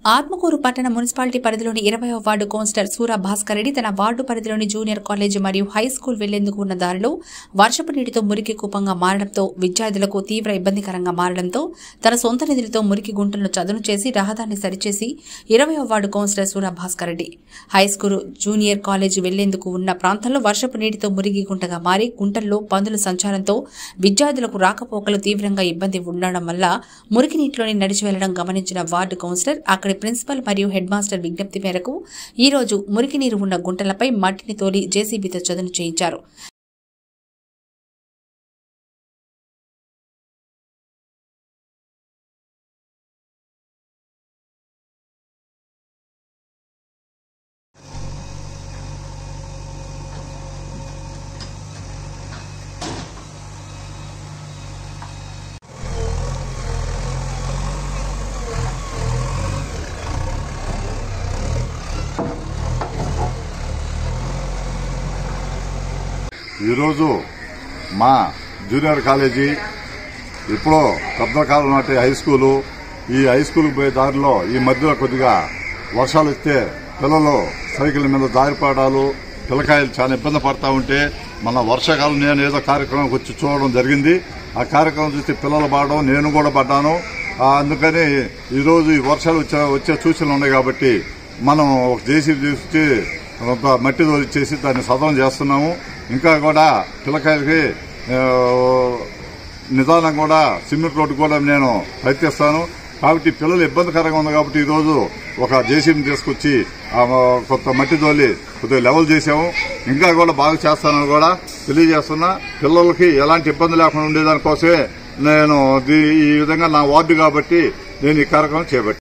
ఆత్మకూరు పట్టణ మున్సిపాలిటీ పరిధిలోని ఇరవయో వార్డు కౌన్సిలర్ సూరా భాస్కర్ రెడ్డి తన వార్డు పరిధిలోని జూనియర్ కాలేజీ మరియు హై స్కూల్ వెళ్లేందుకు ఉన్న దారిలో వర్షపు నీటితో మురికి కూపంగా మారడంతో విద్యార్థులకు తీవ్ర ఇబ్బందికరంగా మారడంతో తన సొంత నిధులతో మురికి గుంటలను చదును చేసి రహదారిని సరిచేసి ఇరవయో ward councillor Sura Bhaskar Reddy high school junior college వెళ్లేందుకు ఉన్న ప్రాంతంలో వర్షపు నీటితో మురిగి గుంటగా మారి గుంటల్లో పందుల సంచారంతో విద్యార్థులకు రాకపోకలు తీవ్రంగా ఇబ్బంది ఉండడం వల్ల మురికి నీటిలోని నడిచి వెళ్లడం గమనించిన వార్డు కౌన్సిలర్ అక్కడి ప్రిన్సిపల్ మరియు హెడ్ మాస్టర్ విజ్ఞప్తి మేరకు ఈ రోజు మురికి నీరు ఉన్న గుంటలపై మట్టిని తోలి జేసీబీతో చదును చేయించారు ఈరోజు మా జూనియర్ కాలేజీ ఇప్పుడు కాలం నాటి హై స్కూలు ఈ హై స్కూల్కి పోయే దారిలో ఈ మధ్యలో కొద్దిగా వర్షాలు వస్తే పిల్లలు సైకిల్ మీద జారిపడాలు పిల్లకాయలు చాలా ఇబ్బంది పడతా ఉంటే మన వర్షాకాలం నేను ఏదో కార్యక్రమానికి వచ్చి చూడడం జరిగింది ఆ కార్యక్రమం చూస్తే పిల్లలు పడడం నేను కూడా పడ్డాను ఆ, అందుకని ఈరోజు ఈ వర్షాలు వచ్చే వచ్చే సూచనలు ఉన్నాయి కాబట్టి మనం ఒక జేసీబీ చూసి కొంత మట్టి తోలిచ్చేసి దాన్ని సదనం చేస్తున్నాము ఇంకా కూడా పిల్లకాయలకి ఆ, నిదానం కూడా సిమెంట్ రోడ్డు కూడా నేను ప్రయత్నిస్తాను కాబట్టి పిల్లలు ఇబ్బందికరంగా ఉంది కాబట్టి ఈరోజు ఒక జేసీబీని తీసుకొచ్చి ఆ, కొంత మట్టి తోలి కొద్దిగా లెవెల్ చేసాము ఇంకా కూడా బాగా చేస్తానని కూడా తెలియజేస్తున్నా పిల్లలకి ఎలాంటి ఇబ్బంది లేకుండా ఉండేదానికోసమే నేను దీ- ఈ విధంగా నా వార్డు కాబట్టి నేను ఈ కార్యక్రమం చేపట్టాను